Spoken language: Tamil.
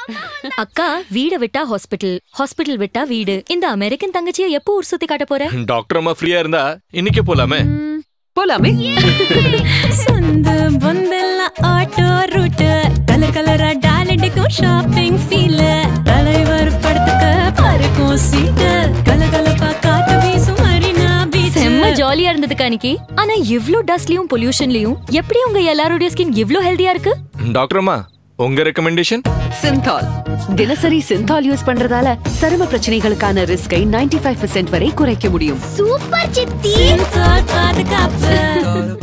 அக்கா வீட விட்டா ஹாஸ்பிட்டல் ஹாஸ்பிட்டல் விட்டா வீடு இந்த அமெரிக்கன் தங்கச்சியை எப்போ ஊர் சுத்தி காட்ட போற டாக்டர் அம்மா ஃப்ரீயா இருந்தா இன்னைக்கே போலாமே போலாமே சொந்த பந்தெல்லாம் ஆட்டோ ரூட் கலர் கலரா டாலண்டுக்கும் ஷாப்பிங் ஃபீல் தலைவர் படத்துக்கு பறக்கும் சீட்டு கலகலப்பா காத்து வீசும் மரினா பீச் செம்ம ஜாலியா இருந்தது காணிக்கி ஆனா இவ்ளோ டஸ்ட்லயும் பொல்யூஷன்லயும் எப்படி உங்க எல்லாரோட ஸ்கின் இவ்ளோ ஹெல்தியா இருக்கு டாக்டர் அம்மா உங்க ரெக்கமெண்டேஷன் சிந்தால் தினசரி சிந்தால் யூஸ் பண்றதால சரும பிரச்சனைகளுக்கான ரிஸ்கை 95% வரை குறைக்க முடியும் சூப்பர் சித்தி பாதுகாப்பு